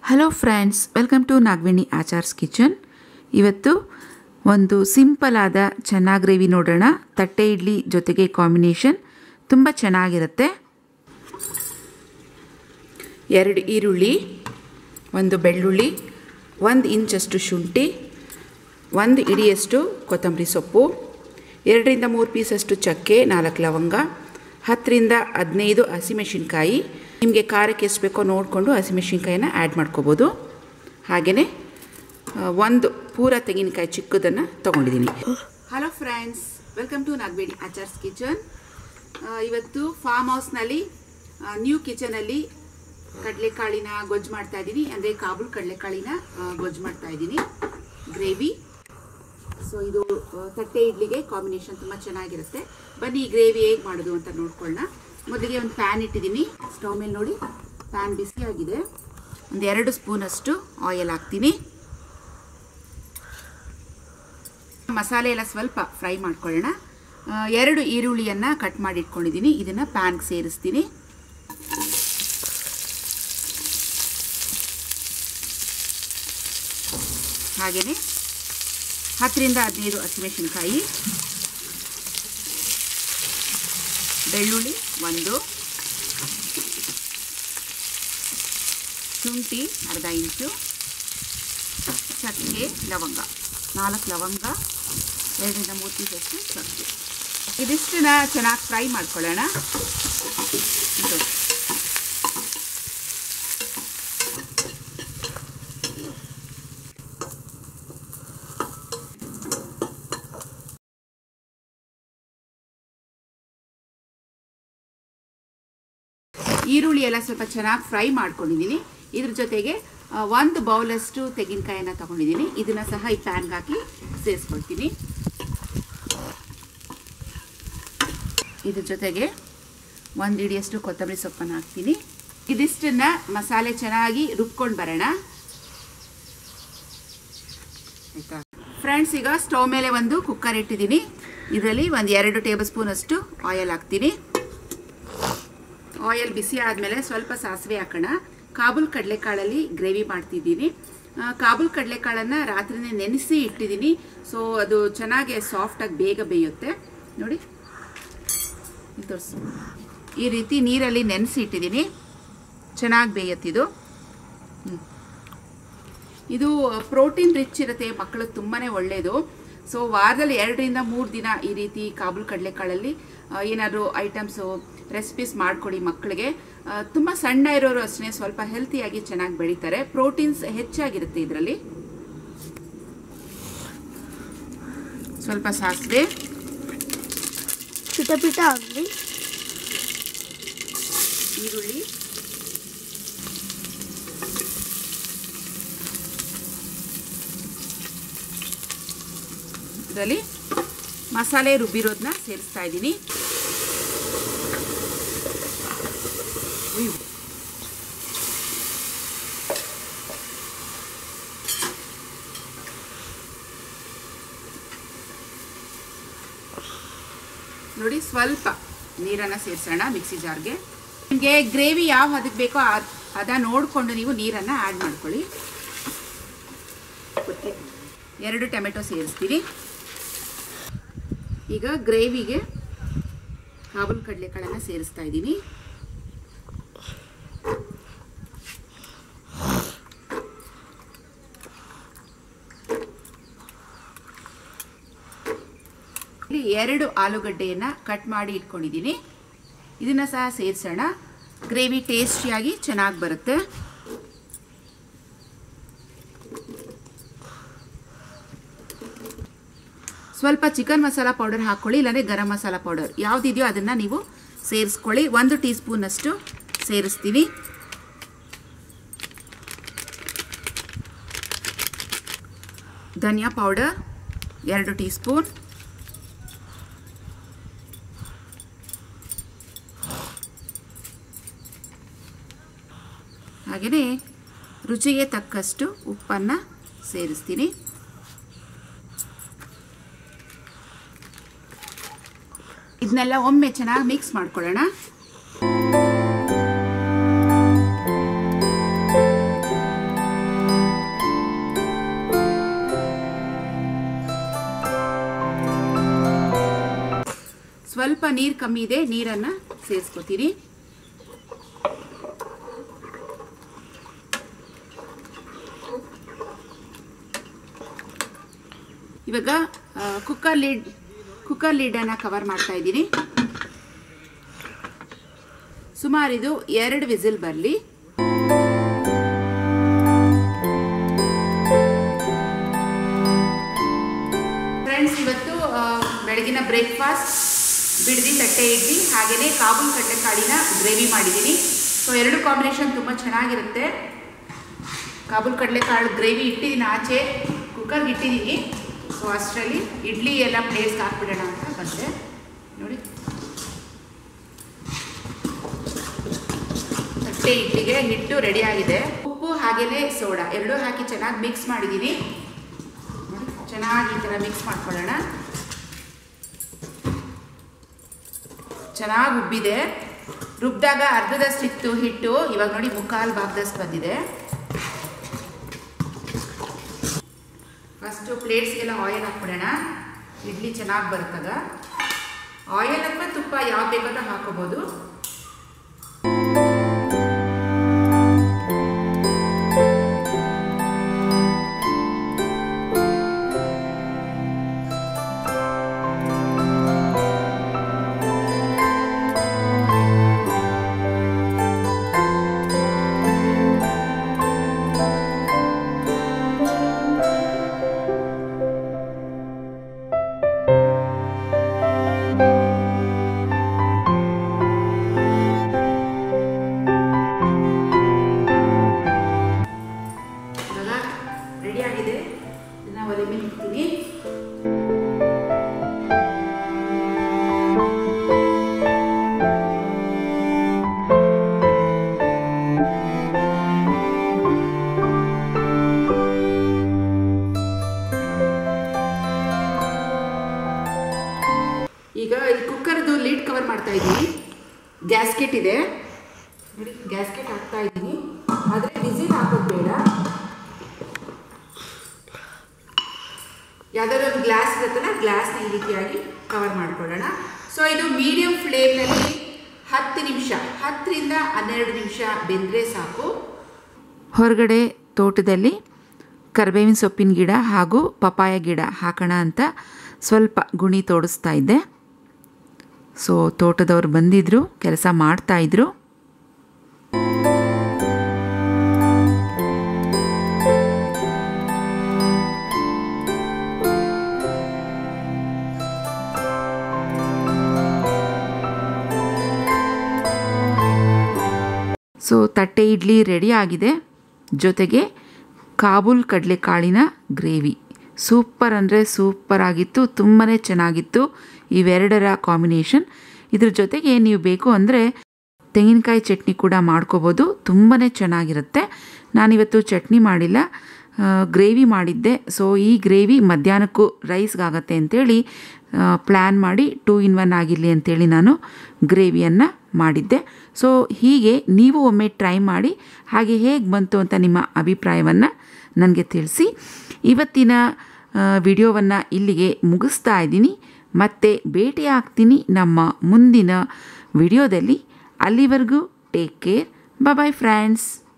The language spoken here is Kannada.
Hello friends welcome to Nagaveni Achars kitchen ಇವತ್ತು ಒಂದು ಸಿಂಪಲ್ ಆದ ಚೆನ್ನ ಗ್ರೇವಿ ನೋಡೋಣ ತಟ್ಟೆ ಇಡ್ಲಿ ಜೊತೆಗೆ ಕಾಂಬಿನೇಷನ್ ತುಂಬ ಚೆನ್ನಾಗಿರುತ್ತೆ ಎರಡು ಈರುಳ್ಳಿ ಒಂದು ಬೆಳ್ಳುಳ್ಳಿ ಒಂದು ಇಂಚಷ್ಟು ಶುಂಠಿ ಒಂದು ಇಡಿಯಷ್ಟು ಕೊತ್ತಂಬರಿ ಸೊಪ್ಪು ಎರಡರಿಂದ ಮೂರು ಪೀಸಷ್ಟು ಚಕ್ಕೆ ನಾಲ್ಕು ಲವಂಗ ಹತ್ತರಿಂದ ಹದಿನೈದು ಹಸಿಮೆಣಸಿನ್ಕಾಯಿ ನಿಮಗೆ ಖಾರಕ್ಕೆ ಎಷ್ಟು ಬೇಕೋ ನೋಡಿಕೊಂಡು ಹಸಿಮೆಣಸಿನ್ಕಾಯಿನ ಆ್ಯಡ್ ಮಾಡ್ಕೋಬೋದು ಹಾಗೆಯೇ ಒಂದು ಪೂರ ತೆಂಗಿನಕಾಯಿ ಚಿಕ್ಕದನ್ನು ತೊಗೊಂಡಿದ್ದೀನಿ hello friends welcome to Nagaveni Achars kitchen ಇವತ್ತು ಫಾರ್ಮ್ ಹೌಸ್ನಲ್ಲಿ ನ್ಯೂ ಕಿಚನಲ್ಲಿ ಕಡಲೆಕಾಳಿನ ಗೊಜ್ಜು ಮಾಡ್ತಾ ಇದ್ದೀನಿ ಅಂದರೆ ಕಾಬೂಲ್ ಕಡಲೆಕಾಳಿನ ಗೊಜ್ಜು ಮಾಡ್ತಾ ಇದ್ದೀನಿ ಗ್ರೇವಿ ಸೊ ಇದು ಆ, ತಟ್ಟೆ ಇಡ್ಲಿಗೆ ಕಾಂಬಿನೇಷನ್ ತುಂಬ ಚೆನ್ನಾಗಿರುತ್ತೆ ಬನ್ನಿ ಈ ಗ್ರೇವಿ ಹೇಗೆ ಮಾಡೋದು ಅಂತ ನೋಡ್ಕೊಳ್ಳೋಣ ಮೊದಲಿಗೆ ಒಂದು ಪ್ಯಾನ್ ಇಟ್ಟಿದ್ದೀನಿ ಸ್ಟವ್ ಮೇಲೆ ನೋಡಿ ಪ್ಯಾನ್ ಬಿಸಿ ಆಗಿದೆ ಒಂದು ಎರಡು ಸ್ಪೂನಷ್ಟು ಆಯಿಲ್ ಹಾಕ್ತೀನಿ ಮಸಾಲೆ ಎಲ್ಲ ಸ್ವಲ್ಪ ಫ್ರೈ ಮಾಡ್ಕೊಳ್ಳೋಣ ಆ, ಎರಡು ಈರುಳ್ಳಿಯನ್ನು ಕಟ್ ಮಾಡಿ ಇಟ್ಕೊಂಡಿದ್ದೀನಿ ಇದನ್ನು ಪ್ಯಾನ್ಗೆ ಸೇರಿಸ್ತೀನಿ ಹಾಗೆಯೇ ಹತ್ತರಿಂದ ಹದಿನೈದು ಹಸಿಮೆಣಸಿನ್ಕಾಯಿ ಬೆಳ್ಳುಳ್ಳಿ ಒಂದು ಶುಂಠಿ ಅರ್ಧ ಇಂಚು ಚಕ್ಕೆ ಲವಂಗ ನಾಲ್ಕು ಲವಂಗ ಎರಡರಿಂದ ಮೂರು ಪೀಸಷ್ಟು ಚಕ್ಕೆ ಇದಿಷ್ಟನ್ನ ಚೆನ್ನಾಗಿ ಫ್ರೈ ಮಾಡ್ಕೊಳ್ಳೋಣ ಇದು. ಈರುಳ್ಳಿ ಎಲ್ಲ ಸ್ವಲ್ಪ ಚೆನ್ನಾಗಿ ಫ್ರೈ ಮಾಡ್ಕೊಂಡಿದ್ದೀನಿ ಇದ್ರ ಜೊತೆಗೆ ಆ, ಒಂದು ಬೌಲಷ್ಟು ತೆಂಗಿನಕಾಯಿನ ತಗೊಂಡಿದ್ದೀನಿ ಇದನ್ನು ಸಹ ಈ ಪ್ಯಾನ್ಗೆ ಹಾಕಿ ಸೇರಿಸ್ಕೊಳ್ತೀನಿ ಇದ್ರ ಜೊತೆಗೆ ಒಂದು ಇಡಿಯಷ್ಟು ಕೊತ್ತಂಬರಿ ಸೊಪ್ಪನ್ನು ಹಾಕ್ತೀನಿ ಇದಿಷ್ಟನ್ನ ಮಸಾಲೆ ಚೆನ್ನಾಗಿ ರುಬ್ಕೊಂಡು ಬರೋಣ ಆಯ್ತಾ ಫ್ರೆಂಡ್ಸ್ ಈಗ ಸ್ಟವ್ ಮೇಲೆ ಒಂದು ಕುಕ್ಕರ್ ಇಟ್ಟಿದ್ದೀನಿ ಇದರಲ್ಲಿ ಒಂದು ಎರಡು ಟೇಬಲ್ ಸ್ಪೂನ್ ಅಷ್ಟು ಆಯಿಲ್ ಹಾಕ್ತೀನಿ ಆಯಿಲ್ ಬಿಸಿ ಆದಮೇಲೆ ಸ್ವಲ್ಪ ಸಾಸಿವೆ ಹಾಕೋಣ ಕಾಬೂಲ್ ಕಡಲೆಕಾಳಲ್ಲಿ ಗ್ರೇವಿ ಮಾಡ್ತಿದ್ದೀನಿ ಆ, ಕಾಬೂಲ್ ಕಡಲೆಕಾಳನ್ನು ರಾತ್ರಿನೇ ನೆನೆಸಿ ಇಟ್ಟಿದ್ದೀನಿ ಸೊ ಅದು ಚೆನ್ನಾಗಿ ಸಾಫ್ಟಾಗಿ ಬೇಗ ಬೇಯುತ್ತೆ ನೋಡಿ ಇಲ್ಲಿ ತೋರಿಸು ಈ ರೀತಿ ನೀರಲ್ಲಿ ನೆನೆಸಿ ಇಟ್ಟಿದ್ದೀನಿ ಚೆನ್ನಾಗಿ ಬೇಯುತ್ತಿದು ಹ್ಮ್. ಇದು ಪ್ರೋಟೀನ್ ರಿಚ್ ಇರುತ್ತೆ ಮಕ್ಕಳಿಗೆ ತುಂಬಾ ಒಳ್ಳೆಯದು ಸೊ ವಾರದಲ್ಲಿ ಎರಡರಿಂದ ಮೂರು ದಿನ ಈ ರೀತಿ ಕಾಬೂಲ್ ಕಡಲೆಕಾಳಲ್ಲಿ ಏನಾದರೂ ಐಟಮ್ಸು ರೆಸಿಪೀಸ್ ಮಾಡಿಕೊಡಿ ಮಕ್ಕಳಿಗೆ ತುಂಬ ಸಣ್ಣ ಇರೋರು ಅಷ್ಟೇ ಸ್ವಲ್ಪ ಹೆಲ್ತಿಯಾಗಿ ಚೆನ್ನಾಗಿ ಬೆಳೀತಾರೆ ಪ್ರೋಟೀನ್ಸ್ ಹೆಚ್ಚಾಗಿರುತ್ತೆ ಇದರಲ್ಲಿ ಸ್ವಲ್ಪ ಸಾಸಿವೆ ಪಿಟ ಪಿಟ ಆಗಲಿ ಈರುಳ್ಳಿ ಇದರಲ್ಲಿ ಮಸಾಲೆ ರುಬ್ಬಿರೋದನ್ನ ಸೇರಿಸ್ತಾ ಇದ್ದೀನಿ ಉಯ್ಯು. ನೋಡಿ ಸ್ವಲ್ಪ ನೀರನ್ನು ಸೇರಿಸೋಣ ಮಿಕ್ಸಿ ಜಾರ್ಗೆ ನಿಮಗೆ ಗ್ರೇವಿ ಯಾವ ಹದಕ್ಕೆ ಬೇಕೋ ಅದ್ ಅದ ನೋಡಿಕೊಂಡು ನೀವು ನೀರನ್ನು ಆ್ಯಡ್ ಮಾಡ್ಕೊಳ್ಳಿ ಎರಡು ಟೊಮೆಟೊ ಸೇರಿಸ್ತೀರಿ ಈಗ ಗ್ರೇವಿಗೆ ಕಾಬೂಲ್ ಕಡಲೆಕಾಳನ್ನು ಸೇರಿಸ್ತಾ ಇದ್ದೀನಿ ಇಲ್ಲಿ ಎರಡು ಆಲೂಗಡ್ಡೆಯನ್ನು ಕಟ್ ಮಾಡಿ ಇಟ್ಕೊಂಡಿದ್ದೀನಿ ಇದನ್ನು ಸಹ ಸೇರಿಸೋಣ ಗ್ರೇವಿ ಟೇಸ್ಟಿಯಾಗಿ ಚೆನ್ನಾಗಿ ಬರುತ್ತೆ ಸ್ವಲ್ಪ ಚಿಕನ್ ಮಸಾಲ ಪೌಡರ್ ಹಾಕ್ಕೊಳ್ಳಿ ಇಲ್ಲಾಂದರೆ ಗರಂ ಮಸಾಲ ಪೌಡರ್ ಯಾವುದಿದೆಯೋ ಅದನ್ನು ನೀವು ಸೇರಿಸ್ಕೊಳ್ಳಿ ಒಂದು ಟೀ ಸ್ಪೂನಷ್ಟು ಸೇರಿಸ್ತೀನಿ ಧನಿಯಾ ಪೌಡರ್ ಎರಡು ಟೀ ಸ್ಪೂನ್ ಹಾಗೆಯೇ ರುಚಿಗೆ ತಕ್ಕಷ್ಟು ಉಪ್ಪನ್ನು ಸೇರಿಸ್ತೀನಿ ಇದನ್ನೆಲ್ಲ ಒಮ್ಮೆ ಚೆನ್ನಾಗಿ ಮಿಕ್ಸ್ ಮಾಡ್ಕೊಳ್ಳೋಣ ಸ್ವಲ್ಪ ನೀರು ಕಮ್ಮಿ ಇದೆ ನೀರನ್ನು ಸೇರಿಸ್ಕೊತೀನಿ ಇವಾಗ ಕುಕ್ಕರ್ ಲಿಡ್ ಕುಕ್ಕರ್ ಲಿಡನ್ನು ಕವರ್ ಮಾಡ್ತಾ ಇದ್ದೀನಿ ಸುಮಾರು ಇದು ಎರಡು ವಿಸಿಲ್ ಬರಲಿ ಫ್ರೆಂಡ್ಸ್ ಇವತ್ತು ಆ, ಬೆಳಗಿನ ಬ್ರೇಕ್ಫಾಸ್ಟ್ ಬಿಡದಿ ತಟ್ಟೆ ಇಡ್ಲಿ ಹಾಗೆಯೇ ಕಾಬೂಲ್ ಕಡಲೆಕಾಳಿನ ಗ್ರೇವಿ ಮಾಡಿದ್ದೀನಿ ಸೊ ಎರಡು ಕಾಂಬಿನೇಷನ್ ತುಂಬ ಚೆನ್ನಾಗಿರುತ್ತೆ ಕಾಬೂಲ್ ಕಡಲೆಕಾಳು ಗ್ರೇವಿ ಇಟ್ಟಿದ್ದೀನಿ ಆಚೆ ಕುಕ್ಕರ್ಗೆ ಇಟ್ಟಿದ್ದೀನಿ ಸೊ ಅಷ್ಟರಲ್ಲಿ ಇಡ್ಲಿ ಎಲ್ಲ ಪ್ಲೇಸ್ಗೆ ಹಾಕ್ಬಿಡೋಣ ಅಂತ ಬಂದೆ ನೋಡಿ ತಟ್ಟೆ ಇಡ್ಲಿಗೆ ಹಿಟ್ಟು ರೆಡಿ ಆಗಿದೆ ಉಪ್ಪು ಹಾಗೆಯೇ ಸೋಡಾ ಎರಡೂ ಹಾಕಿ ಚೆನ್ನಾಗಿ ಮಿಕ್ಸ್ ಮಾಡಿದ್ದೀನಿ ನೋಡಿ, ಚೆನ್ನಾಗಿ ಈ ಥರ ಮಿಕ್ಸ್ ಮಾಡ್ಕೊಳ್ಳೋಣ ಚೆನ್ನಾಗಿ ಉಬ್ಬಿದೆ ರುಬ್ಬಿದಾಗ ಅರ್ಧದಷ್ಟಿತ್ತು ಹಿಟ್ಟು ಇವಾಗ ನೋಡಿ ಮುಕ್ಕಾಲು ಭಾಗದಷ್ಟು ಬಂದಿದೆ ಫಸ್ಟು ಪ್ಲೇಟ್ಸ್ಗೆಲ್ಲ ಆಯಿಲ್ ಹಾಕ್ಬಿಡೋಣ ಇಡ್ಲಿ ಚೆನ್ನಾಗಿ ಬರ್ತದ ಆಯಿಲ್ ಅಥವಾ ತುಪ್ಪ ಯಾವ ಬೇಕಾದ್ರೂ ಹಾಕೋಬೋದು ಇವಾಗ ರೆಡಿ ಆಗಿದೆ ಇದನ್ನ ಒಲೆ ಮೇಲೆ ಇಡ್ತೀನಿ ಈಗ ಈ ಕುಕ್ಕರ್ದು ಲೀಡ್ ಕವರ್ ಮಾಡ್ತಾ ಇದ್ದೀನಿ ಗ್ಯಾಸ್ಕೆಟ್ ಇದೆ ನೋಡಿ ಗ್ಯಾಸ್ಕೆಟ್ ಹಾಕ್ತಾ ಇದ್ದೀನಿ ಆದರೆ ವಿಸಿಲ್ ಹಾಕೋದು ಬೇಡ ಯಾವ್ದಾದ್ರು ಒಂದು ಗ್ಲಾಸ್ ಇರುತ್ತಲ್ಲ ಗ್ಲಾಸ್ನ ಈ ರೀತಿಯಾಗಿ ಕವರ್ ಮಾಡ್ಕೊಳ್ಳೋಣ ಸೊ ಇದು ಮೀಡಿಯಂ ಫ್ಲೇಮ್ನಲ್ಲಿ ಹತ್ತು ನಿಮಿಷ ಹತ್ತರಿಂದ ಹನ್ನೆರಡು ನಿಮಿಷ ಬೆಂದರೆ ಸಾಕು ಹೊರಗಡೆ ತೋಟದಲ್ಲಿ ಕರಿಬೇವಿನ ಸೊಪ್ಪಿನ ಗಿಡ ಹಾಗೂ ಪಪಾಯ ಗಿಡ ಹಾಕೋಣ ಅಂತ ಸ್ವಲ್ಪ ಗುಣಿ ತೋಡಿಸ್ತಾ ಇದ್ದೆ ಸೊ ತೋಟದವ್ರು ಬಂದಿದ್ದರು ಕೆಲಸ ಮಾಡ್ತಾಯಿದ್ರು ಸೊ ತಟ್ಟೆ ಇಡ್ಲಿ ರೆಡಿ ಆಗಿದೆ ಜೊತೆಗೆ ಕಾಬೂಲ್ ಕಡಲೆಕಾಳಿನ ಗ್ರೇವಿ ಸೂಪರ್ ಅಂದರೆ ಸೂಪರ್ ಆಗಿತ್ತು ತುಂಬಾ ಚೆನ್ನಾಗಿತ್ತು ಇವೆರಡರ ಕಾಂಬಿನೇಷನ್ ಇದ್ರ ಜೊತೆಗೆ ನೀವು ಬೇಕು ಅಂದರೆ ತೆಂಗಿನಕಾಯಿ ಚಟ್ನಿ ಕೂಡ ಮಾಡ್ಕೋಬೋದು ತುಂಬಾ ಚೆನ್ನಾಗಿರುತ್ತೆ ನಾನಿವತ್ತು ಚಟ್ನಿ ಮಾಡಿಲ್ಲ ಗ್ರೇವಿ ಮಾಡಿದ್ದೆ ಸೊ ಈ ಗ್ರೇವಿ ಮಧ್ಯಾಹ್ನಕ್ಕೂ ರೈಸ್ಗಾಗತ್ತೆ ಅಂತೇಳಿ ಪ್ಲ್ಯಾನ್ ಮಾಡಿ ಟೂ ಇನ್ ಒನ್ ಆಗಿರಲಿ ಅಂತೇಳಿ ನಾನು ಗ್ರೇವಿಯನ್ನು ಮಾಡಿದ್ದೆ ಸೊ ಹೀಗೆ ನೀವು ಒಮ್ಮೆ ಟ್ರೈ ಮಾಡಿ ಹಾಗೆ ಹೇಗೆ ಬಂತು ಅಂತ ನಿಮ್ಮ ಅಭಿಪ್ರಾಯವನ್ನು ನನಗೆ ತಿಳಿಸಿ ಇವತ್ತಿನ ವಿಡಿಯೋವನ್ನು ಇಲ್ಲಿಗೆ ಮುಗಿಸ್ತಾ ಇದ್ದೀನಿ ಮತ್ತೆ ಭೇಟಿ ಆಗ್ತೀನಿ ನಮ್ಮ ಮುಂದಿನ ವಿಡಿಯೋದಲ್ಲಿ ಅಲ್ಲಿವರೆಗೂ ಟೇಕ್ ಕೇರ್ ಬಾಯ್ ಫ್ರೆಂಡ್ಸ್